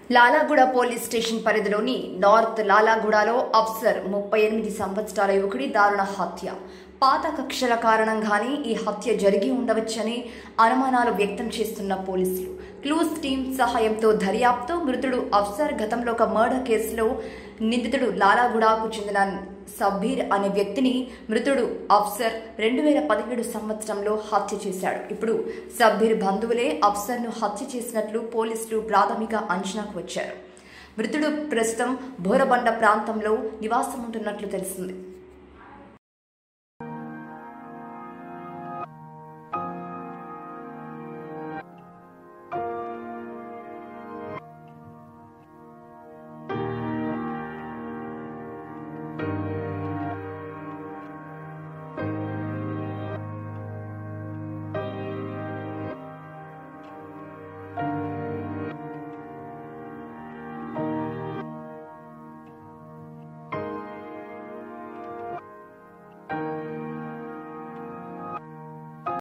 Lalaguda police station పరిధిలోని నార్త్ లాలాగూడలో అఫ్సర్ ముప్పై ఎనిమిది సంవత్సరాల యువకుడి దారుణ హత్య పాత కక్షల కారణంగానే ఈ హత్య జరిగి ఉండవచ్చని అనుమానాలు వ్యక్తం చేస్తున్న పోలీసులు క్లూస్ టీం సహాయంతో దర్యాప్తు మృతుడు అఫ్సర్ గతంలో ఒక మర్డర్ కేసులో నిందితుడు లాలాగూడకు చెందిన సబ్బీర్ అనే వ్యక్తిని మృతుడు అఫ్సర్ రెండు వేల పదిహేడు సంవత్సరంలో హత్య చేశాడు ఇప్పుడు సబ్బీర్ బంధువులే అఫ్సర్ను హత్య చేసినట్లు పోలీసులు ప్రాథమిక అంచనాకు వచ్చారు మృతుడు ప్రస్తుతం బోరబండ ప్రాంతంలో నివాసం ఉంటున్నట్లు తెలిసింది